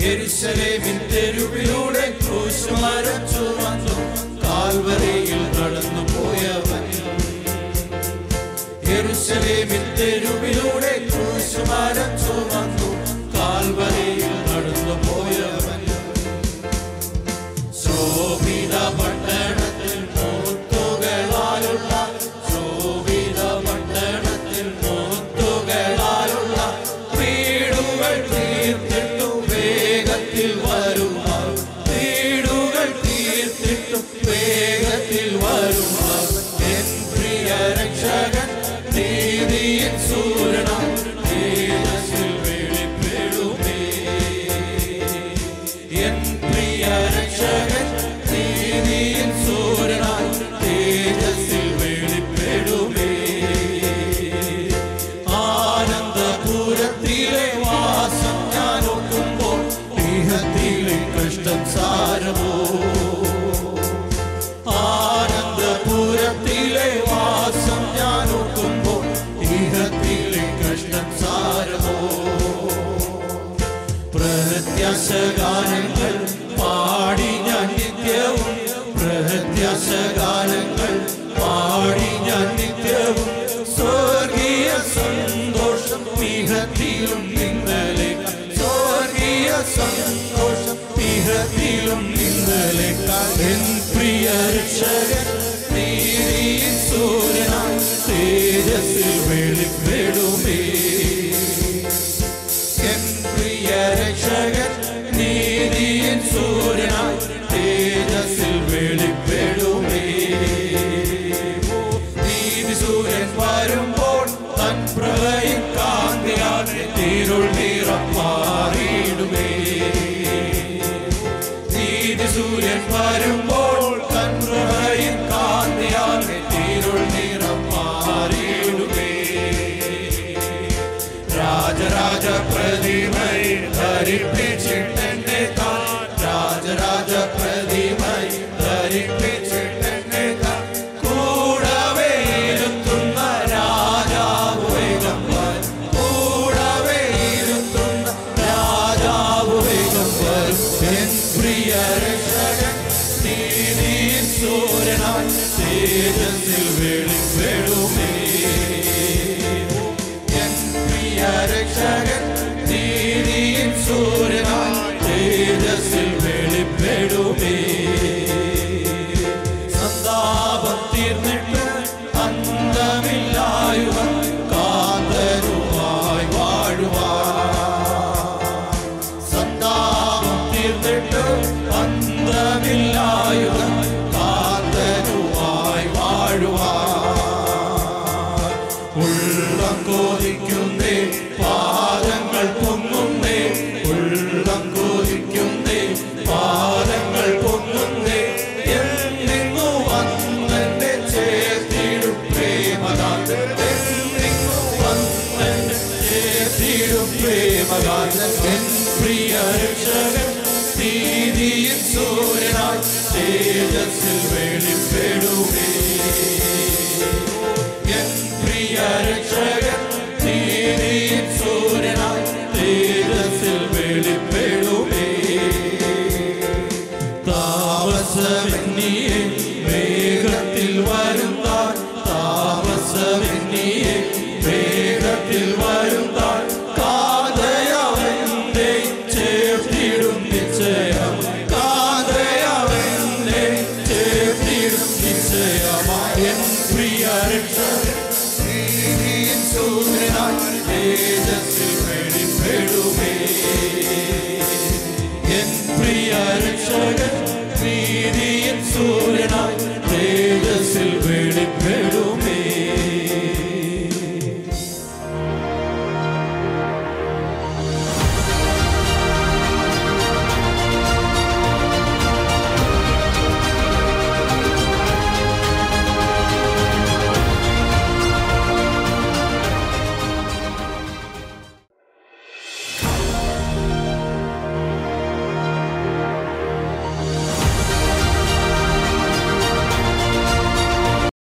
യെരൂശലേമിൻ തെരുവിലൂടെ ക്രൂശുമരം ചുമന്നു കാൽവരിയിൽ നടന്നു പോയവൻ യെരൂശലേമിൻ തെരുവിലൂടെ ക്രൂശുമരം ചുമന്നു കാൽവരിയിൽ നടന്നു പോയവൻ ശോഭിത പട്ടണത്തിൽ മുത്തുകളാലുള്ള ശോഭിത പട്ടണത്തിൽ മുത്തുകളാലുള്ള വീടുകൾ തീർത്തിട്ടു വേഗത്തിൽ വരുന്ന വീടുകൾ തീർത്തിട്ടു വേഗത്തിൽ വരുന്ന എൻ പ്രിയ രക്ഷകൻ നീതിயின் സൂരണം തേജസ്സിൽ വെളിപ്പെടുമേ എൻ പ്രിയ രക്ഷകൻ നീതിயின் സൂര്യനായി തേജസ്സിൽ വെളിപ്പെടുമേ ആനന്ദപുരത്തിലെ വാസം ഞാൻ ഓർക്കുമ്പോൾ ഇഹത്തിലെ കഷ്ടം സാരമോ ആനന്ദപുരത്തിലെ വാസം ഞാൻ ഓർക്കുമ്പോൾ ഇഹത്തിലെ കഷ്ടം സാരമോ പ്രത്യാശഗാനങ്ങൾ പാടി ഞാൻ നിത്യവും പ്രത്യാശഗാനങ്ങൾ പാടി ഞാൻ നിത്യവും സ്വർഗീയ സന്തോഷം ഇഹത്തിലും ഇന്നലെ സ്വർഗീയ സന്തോഷം ഇഹത്തിലും ഇന്നലെ എൻ പ്രിയ രക്ഷകൻ നീതിயின் സൂര്യനായി തേജസ്സിൽ വെളിപ്പെടുമേ എൻ പ്രിയ രക്ഷകൻ നീതിயின் സൂര്യനായി തേജസ്സിൽ വെളിപ്പെടുമേ നീതി സൂര്യൻ വരുമ്പോൾ തൻ പ്രളയം കാന്തിയാൽ തിരുൾ നിറം മാറിയിടുമേ നീതി സൂര്യൻ വരുമ്പോൾ തൻ പ്രളയം കാന്തിയാൽ തിരുൾ നിറം മാറിയിടുമേ രാജരാജ പ്രതിമൈ ധരിപ്പിച്ചിട്ടെന്നെ താൻ രാജരാജ പ്രതിമൈ ധരിപ്പിച്ചിട്ടെന്നെ താൻ കൂടവേ ഇരുത്തുന്ന രാജാവ് വേഗം വരും കൂടവേ ഇരുത്തുന്ന രാജാവ് വേഗം വരും എൻ പ്രിയ രക്ഷകൻ നീതിயின் സൂര്യനായി തേജസ്സിൽ വെളിപ്പെടുമേ എൻ പ്രിയ രക്ഷകൻ നീതിயின் സൂര്യനായി തേജസ്സിൽ വെളിപ്പെടുമേ സന്താപം തീർന്നിട്ട് അന്തമില്ലായുവൻ കാന്തരുമായി വാഴുവാൻ സന്താപം തീർന്നിട്ട് അന്തമില്ലായുവൻ കാന്തരുമായി വാഴുവാൻ ഉള്ളം കോതിക്കുന്നേ പാദങ്ങൾ പൊങ്ങുന്നേ ഉള്ളം കോതിക്കുന്നേ പാദങ്ങൾ പൊങ്ങുന്നേ എന്നിങ്ങു വന്നെന്നെ ചേർത്തിടും പ്രേമകാന്തൻ എന്നിങ്ങു വന്നെന്നെ ചേർത്തിടും പ്രേമകാന്തൻ എൻ പ്രിയ രക്ഷകൻ നീതിயின் സൂര്യനായി തേജസ്സിൽ വെളിപ്പെടും